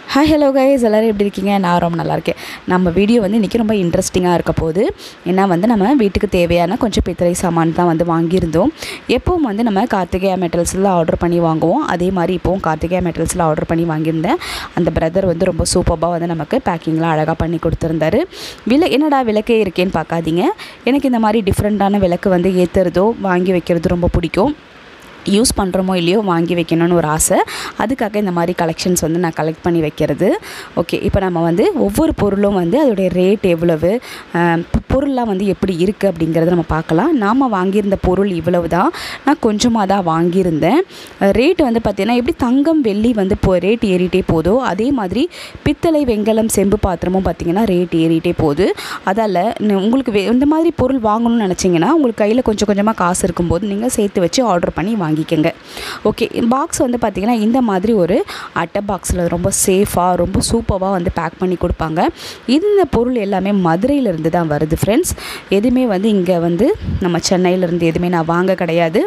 hi hello guys எல்லோரும் எப்படி இருக்கீங்க நான் ரொம்ப நல்லா இருக்கேன் நம்ம வீடியோ வந்து இன்றைக்கி ரொம்ப இன்ட்ரெஸ்டிங்காக இருக்க போகுது ஏன்னா வந்து நம்ம வீட்டுக்கு தேவையான கொஞ்சம் பித்தளை சாமான் தான் வந்து வாங்கியிருந்தோம் எப்பவும் வந்து நம்ம கார்த்திகேயா மெட்டல்ஸில் ஆர்டர் பண்ணி வாங்குவோம் அதே மாதிரி இப்போவும் கார்த்திகேயா மெட்டல்ஸில் ஆர்டர் பண்ணி வாங்கியிருந்தேன் அந்த பிரதர் வந்து ரொம்ப சூப்பராக வந்து நமக்கு பேக்கிங்லாம் அழகாக பண்ணி கொடுத்துருந்தாரு விலை என்னடா விளக்கே இருக்கேன்னு பார்க்காதீங்க எனக்கு இந்த மாதிரி டிஃப்ரெண்ட்டான விளக்கு வந்து ஏற்றுறதோ வாங்கி வைக்கிறது ரொம்ப பிடிக்கும் யூஸ் பண்ணுறோமோ இல்லையோ வாங்கி வைக்கணும்னு ஒரு ஆசை அதுக்காக இந்த மாதிரி கலெக்ஷன்ஸ் வந்து நான் கலெக்ட் பண்ணி வைக்கிறது ஓகே இப்போ நம்ம வந்து ஒவ்வொரு பொருளும் வந்து அதோடைய ரேட் எவ்வளவு ஆம், பொ- பொருள்லாம் வந்து எப்படி இருக்குது அப்படிங்கிறத நம்ம பார்க்கலாம் நாம் வாங்கியிருந்த பொருள் இவ்வளவு தான் நான் கொஞ்சமாக தான் வாங்கியிருந்தேன் ரேட் வந்து பார்த்திங்கன்னா எப்படி தங்கம் வெள்ளி வந்து இப்போ ரேட் ஏறிட்டே போதோ அதே மாதிரி பித்தளை வெண்கலம் செம்பு பாத்திரமும் பார்த்திங்கன்னா ரேட் ஏறிட்டே போகுது அதால் ந- உங்களுக்கு வே- இந்த மாதிரி பொருள் வாங்கணும்னு நினச்சிங்கன்னா உங்களுக்கு கையில் கொஞ்சம் கொஞ்சமாக காசு இருக்கும்போது நீங்கள் சேர்த்து வச்சு ஆர்டர் பண்ணி வாங்கிக்கோங்க ஓகே பாக்ஸ் வந்து பார்த்திங்கன்னா இந்த மாதிரி ஒரு அட்டை பாக்ஸில் ரொம்ப சேஃபாக ரொம்ப சூப்பராக வந்து பேக் பண்ணி கொடுப்பாங்க இந்த பொருள் எல்லாமே மதுரையிலேருந்து தான் வருது ஃப்ரெண்ட்ஸ் எதுவுமே வந்து இங்கே வந்து நம்ம சென்னையிலேருந்து எதுவுமே நான் வாங்க கிடையாது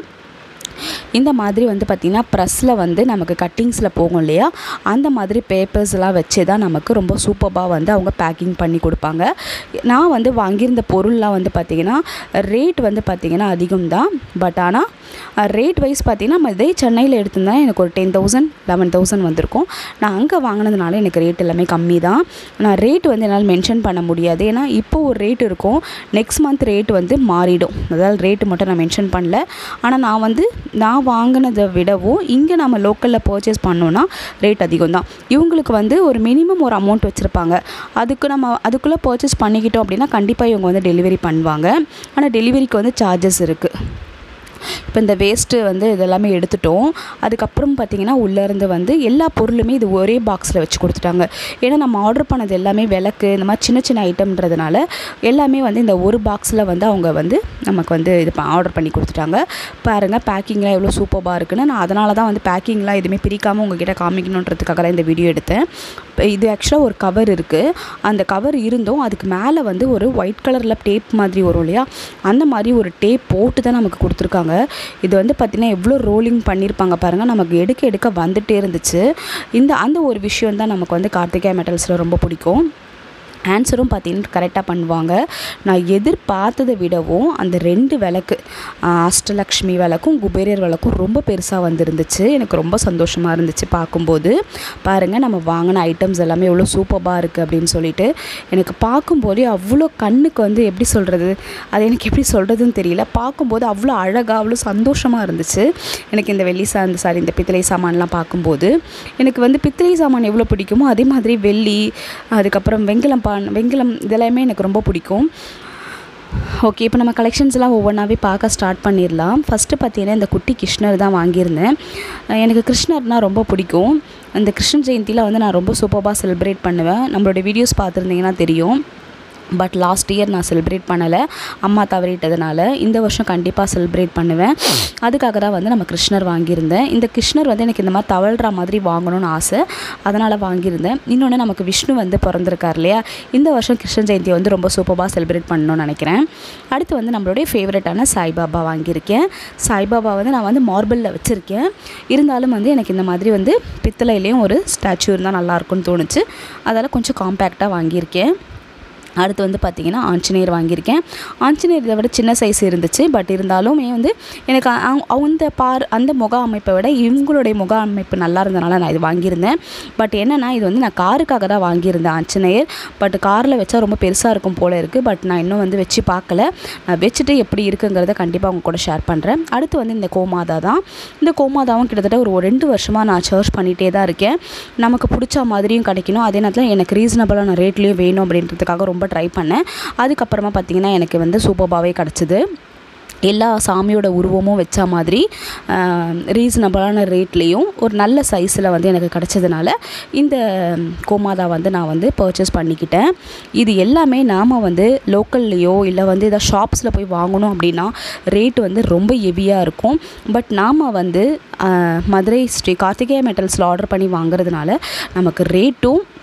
இந்த மாதிரி வந்து பார்த்திங்கன்னா ப்ரெஸ்ஸில் வந்து நமக்கு கட்டிங்ஸில் போகும் இல்லையா அந்த மாதிரி பேப்பர்ஸ்லாம் வச்சு தான் நமக்கு ரொம்ப சூப்பராக வந்து அவங்க பேக்கிங் பண்ணி கொடுப்பாங்க நான் வந்து வாங்கியிருந்த பொருள்லாம் வந்து பார்த்திங்கன்னா ரேட் வந்து பார்த்திங்கன்னா அதிகம் தான் பட் ஆனால் ரேட் வைஸ் பார்த்திங்கன்னா நம்ம இதே சென்னையில் எடுத்திருந்தா எனக்கு ஒரு டென் தௌசண்ட் லெவன் தௌசண்ட் வந்திருக்கும் நான் அங்கே வாங்கினதுனால எனக்கு ரேட் எல்லாமே கம்மி தான் நான் ரேட் வந்து என்னால் மென்ஷன் பண்ண முடியாது ஏன்னா இப்போ ஒரு ரேட் இருக்கும் நெக்ஸ்ட் மந்த் ரேட் வந்து மாறிடும் அதாவது ரேட்டு மட்டும் நான் மென்ஷன் பண்ணல ஆனால் நான் வந்து நான் வாங்கினதை விடவும் இங்கே நம்ம லோக்கலில் பர்ச்சேஸ் பண்ணோன்னா ரேட் அதிகம் தான் இவங்களுக்கு வந்து ஒரு மினிமம் ஒரு அமௌண்ட் வச்சுருப்பாங்க அதுக்கு நம்ம அதுக்குள்ளே பர்ச்சேஸ் பண்ணிக்கிட்டோம் அப்படின்னா கண்டிப்பாக இவங்க வந்து டெலிவரி பண்ணுவாங்க ஆனால் டெலிவரிக்கு வந்து சார்ஜஸ் இருக்குது இப்போ இந்த வேஸ்ட்டு வந்து இதெல்லாமே எடுத்துட்டோம் அதுக்கப்புறம் பார்த்திங்கன்னா உள்ளேருந்து வந்து எல்லா பொருளுமே இது ஒரே பாக்ஸில் வச்சு கொடுத்துட்டாங்க ஏன்னா நம்ம ஆர்டர் பண்ணது எல்லாமே விளக்கு இந்த மாதிரி சின்ன சின்ன ஐட்டம்ன்றதுனால எல்லாமே வந்து இந்த ஒரு பாக்ஸில் வந்து அவங்க வந்து நமக்கு வந்து இது ஆர்டர் பண்ணி கொடுத்துட்டாங்க பாருங்கள் பேக்கிங்லாம் எவ்வளோ சூப்பராக இருக்குன்னு நான் அதனால தான் வந்து பேக்கிங்லாம் எதுவுமே பிரிக்காமல் உங்ககிட்ட காமிக்கணுன்றதுக்காக தான் இந்த வீடியோ எடுத்தேன் இப்ப இது ஆக்சுவலாக ஒரு கவர் இருக்குது அந்த கவர் இருந்தும் அதுக்கு மேலே வந்து ஒரு ஒயிட் கலரில் டேப் மாதிரி வரும் இல்லையா அந்த மாதிரி ஒரு டேப் போட்டு தான் நமக்கு கொடுத்துருக்காங்க இது வந்து பார்த்திங்கன்னா எவ்வளோ ரோலிங் பண்ணியிருப்பாங்க பாருங்கள் நமக்கு எடுக்க எடுக்க வந்துட்டே இருந்துச்சு இந்த அந்த ஒரு விஷயம் தான் நமக்கு வந்து கார்த்திகேயா மெட்டல்ஸில் ரொம்ப பிடிக்கும் ஆன்சரும் பார்த்தீங்கன்னா கரெக்டாக பண்ணுவாங்க நான் எதிர்பார்த்ததை விடவும் அந்த ரெண்டு விளக்கு ஆஹ், அஷ்டலக்ஷ்மி விளக்கும் குபேரியர் விளக்கும் ரொம்ப பெருசாக வந்திருந்துச்சு எனக்கு ரொம்ப சந்தோஷமாக இருந்துச்சு பார்க்கும்போது பாருங்கள் நம்ம வாங்கின ஐட்டம்ஸ் எல்லாமே எவ்வளோ சூப்பராக இருக்குது அப்படின்னு சொல்லிட்டு எனக்கு பார்க்கும்போதே அவ்வளோ கண்ணுக்கு வந்து எப்படி சொல்கிறது அது எனக்கு எப்படி சொல்கிறதுன்னு தெரியல பார்க்கும்போது அவ்வளோ அழகாக அவ்வளோ சந்தோஷமாக இருந்துச்சு எனக்கு இந்த வெள்ளி சா இந்த சாரி இந்த பித்தளை சாமான்லாம் பார்க்கும்போது எனக்கு வந்து பித்தளை சாமான் எவ்வளோ பிடிக்குமோ அதே மாதிரி வெள்ளி அதுக்கப்புறம் வெண்கலம் பான் வெண்கலம் இதெல்லாமே எனக்கு ரொம்ப பிடிக்கும் ஓகே இப்போ நம்ம கலெக்ஷன்ஸ்லாம் ஒவ்வொன்றாவே பார்க்க ஸ்டார்ட் பண்ணிடலாம் ஃபஸ்ட்டு பார்த்தீங்கன்னா இந்த குட்டி கிருஷ்ணர் தான் வாங்கியிருந்தேன் அஹ் எனக்கு கிருஷ்ணர்னால் ரொம்ப பிடிக்கும் இந்த கிருஷ்ண ஜெயந்தியில் வந்து நான் ரொம்ப சூப்பராக செலிப்ரேட் பண்ணுவேன் நம்மளோட வீடியோஸ் பார்த்துருந்தீங்கன்னா தெரியும் பட் லாஸ்ட் இயர் நான் செலிப்ரேட் பண்ணலை அம்மா தவறிட்டதுனால இந்த வருஷம் கண்டிப்பாக செலிப்ரேட் பண்ணுவேன் அதுக்காக தான் வந்து நம்ம கிருஷ்ணர் வாங்கியிருந்தேன் இந்த கிருஷ்ணர் வந்து எனக்கு இந்த மாதிரி தவழ்கிற மாதிரி வாங்கணும்னு ஆசை அதனால் வாங்கியிருந்தேன் இன்னொன்று நமக்கு விஷ்ணு வந்து பிறந்திருக்கார் இல்லையா இந்த வருஷம் கிருஷ்ண ஜெயந்தி வந்து ரொம்ப சூப்பராக செலிப்ரேட் பண்ணணும்னு நினைக்கிறேன் அடுத்து வந்து நம்மளுடைய ஃபேவரட்டான சாய்பாபா வாங்கியிருக்கேன் சாய்பாபா வந்து நான் வந்து மார்பிளில் வச்சுருக்கேன் இருந்தாலும் வந்து எனக்கு இந்த மாதிரி வந்து பித்தளையிலையும் ஒரு ஸ்டாச்சு இருந்தால் நல்லாயிருக்கும்னு தோணுச்சு அதால் கொஞ்சம் காம்பேக்டாக வாங்கியிருக்கேன் அடுத்து வந்து பார்த்திங்கன்னா ஆஞ்சநேயர் வாங்கியிருக்கேன் ஆஞ்சநேயர் இதை விட சின்ன சைஸ் இருந்துச்சு பட் இருந்தாலுமே வந்து எனக்கு அ- அந்த பார் அந்த முக அமைப்பை விட இவங்களுடைய முக அமைப்பு நல்லா இருந்தனால நான் இது வாங்கியிருந்தேன் பட் என்னென்னா இது வந்து நான் காருக்காக தான் வாங்கியிருந்தேன் ஆஞ்சநேயர் பட் காரில் வச்சா ரொம்ப பெருசாக இருக்கும் போல் இருக்குது பட் நான் இன்னும் வந்து வச்சு பார்க்கல நான் வச்சுட்டு எப்படி இருக்குங்கிறத கண்டிப்பாக உங்க கூட ஷேர் பண்ணுறேன் அடுத்து வந்து இந்த கோமாதா தான் இந்த கோமாதாவும் கிட்டத்தட்ட ஒரு ரெண்டு வருஷமாக நான் சர்ச் பண்ணிகிட்டே தான் இருக்கேன் நமக்கு பிடிச்ச மாதிரியும் கிடைக்கணும் அதே நேரத்தில் எனக்கு ரீசனபிளான ரேட்லேயும் வேணும் அப்படின்றதுக்காக ரொம்ப ட்ரை பண்ணேன் அதுக்கப்புறமா பார்த்திங்கன்னா எனக்கு வந்து சூப்பர்பாவே கிடச்சிது எல்லா சாமியோட உருவமும் வச்ச மாதிரி ரீசனபிளான ரேட்லேயும் ஒரு நல்ல சைஸில் வந்து எனக்கு கிடச்சதுனால இந்த கோமாதா வந்து நான் வந்து பர்ச்சேஸ் பண்ணிக்கிட்டேன் இது எல்லாமே நாம் வந்து லோக்கல்லையோ இல்லை வந்து இதை ஷாப்ஸில் போய் வாங்கணும் அப்படின்னா ரேட் வந்து ரொம்ப ஹெவியாக இருக்கும் பட் நாம் வந்து ஆஹ், மதுரை ஸ்ரீ கார்த்திகேய மெட்டல்ஸில் ஆர்டர் பண்ணி வாங்குறதுனால நமக்கு ரேட்டும்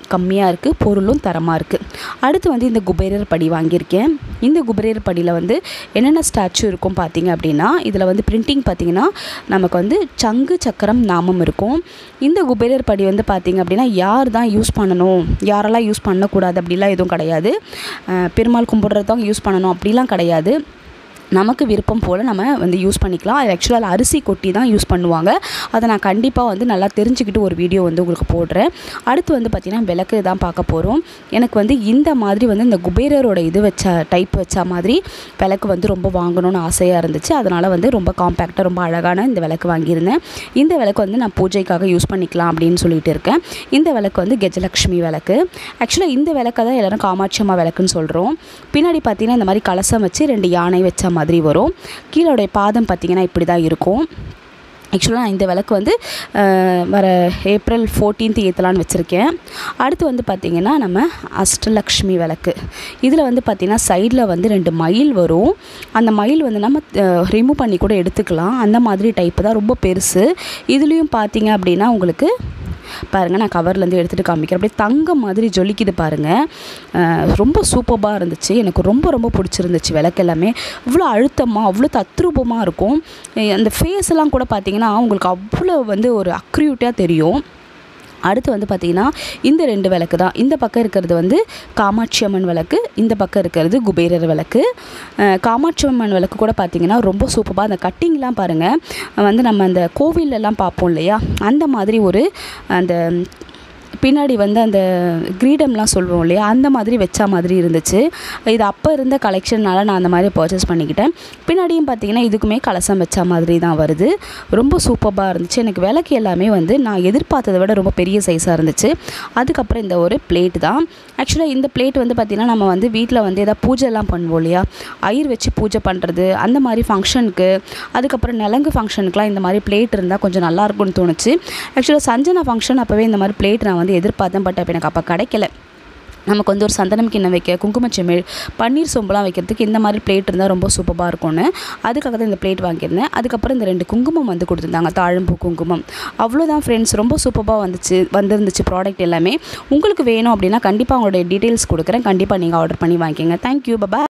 கம்மியாக இருக்குது பொருளும் தரமாக இருக்குது அடுத்து வந்து இந்த குபேரர் படி வாங்கியிருக்கேன் இந்த குபேரர் படியில் வந்து என்னென்ன ஸ்டாச்சு இருக்கும் பார்த்தீங்க அப்படின்னா இதில் வந்து பிரிண்டிங் பார்த்தீங்கன்னா நமக்கு வந்து சங்கு சக்கரம் நாமம் இருக்கும் இந்த குபேரர் படி வந்து பார்த்திங்க அப்படின்னா யார் தான் யூஸ் பண்ணணும் யாரெல்லாம் யூஸ் பண்ணக்கூடாது அப்படிலாம் எதுவும் கிடையாது அஹ் பெருமாள் கும்பிட்றது தான் யூஸ் பண்ணணும் அப்படிலாம் கிடையாது நமக்கு விருப்பம் போல் நம்ம வந்து யூஸ் பண்ணிக்கலாம் அது ஆக்சுவலாக அரிசி கொட்டி தான் யூஸ் பண்ணுவாங்க அதை நான் கண்டிப்பாக வந்து நல்லா தெரிஞ்சுக்கிட்டு ஒரு வீடியோ வந்து உங்களுக்கு போடுறேன் அடுத்து வந்து பார்த்திங்கன்னா விளக்கு தான் பார்க்க போகிறோம் எனக்கு வந்து இந்த மாதிரி வந்து இந்த குபேரரோட இது வச்ச டைப் வச்ச மாதிரி விளக்கு வந்து ரொம்ப வாங்கணும்னு ஆசையாக இருந்துச்சு அதனால் வந்து ரொம்ப காம்பேக்டாக ரொம்ப அழகான இந்த விளக்கு வாங்கியிருந்தேன் இந்த விளக்கு வந்து நான் பூஜைக்காக யூஸ் பண்ணிக்கலாம் அப்படின்னு சொல்லிட்டு இருக்கேன் இந்த விளக்கு வந்து கஜலக்ஷ்மி விளக்கு ஆக்சுவலாக இந்த விளக்கை தான் எல்லோரும் காமாட்சி அம்மா விளக்குன்னு சொல்கிறோம் பின்னாடி பார்த்தீங்கன்னா இந்த மாதிரி கலசம் வச்சு ரெண்டு யானை வச்ச மாதிரி வரும் கீழோடைய பாதம் பார்த்திங்கன்னா இப்படி தான் இருக்கும் ஆக்சுவலாக நான் இந்த விளக்கு வந்து அஹ், வர ஏப்ரல் ஃபோர்டீன்த் ஏற்றலான்னு வச்சுருக்கேன் அடுத்து வந்து பார்த்திங்கன்னா நம்ம அஷ்டலக்ஷ்மி விளக்கு இதில் வந்து பார்த்திங்கன்னா சைடில் வந்து ரெண்டு மயில் வரும் அந்த மயில் வந்து நம்ம ரிமூவ் பண்ணி கூட எடுத்துக்கலாம் அந்த மாதிரி டைப்பு தான் ரொம்ப பெருசு இதுலேயும் பார்த்தீங்க அப்படின்னா உங்களுக்கு பாருங்கள் நான் கவர்லேருந்து எடுத்துகிட்டு காமிக்கிறேன் அப்படியே தங்கம் மாதிரி ஜொலிக்குது பாருங்கள் அஹ் ரொம்ப சூப்பராக இருந்துச்சு எனக்கு ரொம்ப ரொம்ப பிடிச்சிருந்துச்சு விளக்கு எல்லாமே அவ்வளோ அழுத்தமாக அவ்வளோ தத்ரூபமாக இருக்கும் அஹ் அந்த ஃபேஸ் எல்லாம் கூட பார்த்தீங்கன்னா உங்களுக்கு அவ்வளோ வந்து ஒரு அக்ரியூட்டாக தெரியும் அடுத்து வந்து பார்த்திங்கன்னா இந்த ரெண்டு விளக்கு தான் இந்த பக்கம் இருக்கிறது வந்து காமாட்சி அம்மன் விளக்கு இந்த பக்கம் இருக்கிறது குபேரர் விளக்கு அஹ் காமாட்சி அம்மன் விளக்கு கூட பார்த்திங்கன்னா ரொம்ப சூப்பராக அந்த கட்டிங்லாம் பாருங்கள் வந்து நம்ம அந்த கோவில்லலாம் பார்ப்போம் இல்லையா அந்த மாதிரி ஒரு அந்த பின்னாடி வந்து அந்த கிரீடம்லாம் சொல்லுவோம் இல்லையா அந்த மாதிரி வச்சா மாதிரி இருந்துச்சு இது அப்போ இருந்த கலெக்ஷனால் நான் அந்த மாதிரி பர்ச்சேஸ் பண்ணிக்கிட்டேன் பின்னாடியும் பார்த்தீங்கன்னா இதுக்குமே கலசம் வச்ச மாதிரி தான் வருது ரொம்ப சூப்பராக இருந்துச்சு எனக்கு விளக்கு எல்லாமே வந்து நான் எதிர்பார்த்ததை விட ரொம்ப பெரிய சைஸாக இருந்துச்சு அதுக்கப்புறம் இந்த ஒரு பிளேட் தான் ஆக்சுவலாக இந்த பிளேட் வந்து பார்த்திங்கன்னா நம்ம வந்து வீட்டில் வந்து எதாவது பூஜைலாம் பண்ணுவோம் இல்லையா ஐயர் வச்சு பூஜை பண்ணுறது அந்த மாதிரி ஃபங்க்ஷனுக்கு அதுக்கப்புறம் நலங்கு ஃபங்க்ஷனுக்குலாம் இந்த மாதிரி பிளேட் இருந்தால் கொஞ்சம் நல்லா இருக்கும்னு தோணுச்சு ஆக்சுவலாக சஞ்சனா ஃபங்க்ஷன் அப்போவே இந்த மாதிரி பிளேட் நான் வந்து எதிர்பார்த்தேன் பட் அப்போ எனக்கு அப்போ கிடைக்கல நமக்கு வந்து ஒரு சந்தனம் கிண்ணம் வைக்க குங்குமச்செமிழ் பன்னீர் சொம்புலாம் வைக்கிறதுக்கு இந்த மாதிரி பிளேட் இருந்தால் ரொம்ப சூப்பராக இருக்கும்னு அதுக்காக தான் இந்த பிளேட் வாங்கியிருந்தேன் அதுக்கப்புறம் இந்த ரெண்டு குங்குமம் வந்து கொடுத்துருந்தாங்க தாழம்பூ குங்குமம் அவ்வளோதான் ஃப்ரெண்ட்ஸ் ரொம்ப சூப்பராக வந்துச்சு வந்திருந்துச்சு ப்ராடக்ட் எல்லாமே உங்களுக்கு வேணும் அப்படின்னா கண்டிப்பாக உங்களுடைய டீட்டெயில்ஸ் கொடுக்குறேன் கண்டிப்பாக நீங்கள் ஆர்டர் பண்ணி வாங்கிக்கோங்க தேங்க்யூ பபா